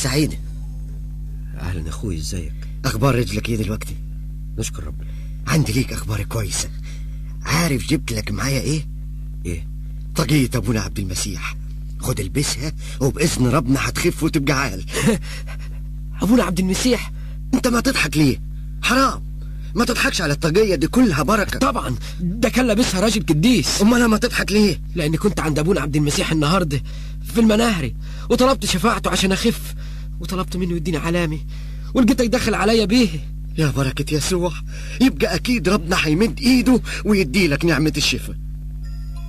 سعيدة اهلا اخوي ازيك اخبار رجلك ايه دلوقتي نشكر ربنا عندي ليك اخبار كويسة عارف جبت لك معايا ايه ايه طاقية ابونا عبد المسيح خد البسها وباذن ربنا هتخف وتبقى عال ابونا عبد المسيح انت ما تضحك ليه حرام ما تضحكش على الطاقية دي كلها بركة طبعا ده كان لابسها راجل قديس امال ما تضحك ليه لاني كنت عند ابونا عبد المسيح النهارده في المناهري وطلبت شفاعته عشان اخف وطلبت منه يديني علامي ولقيته يدخل عليا بيه يا بركة يسوع يبقى أكيد ربنا هيمد إيده ويدي لك نعمة الشفاء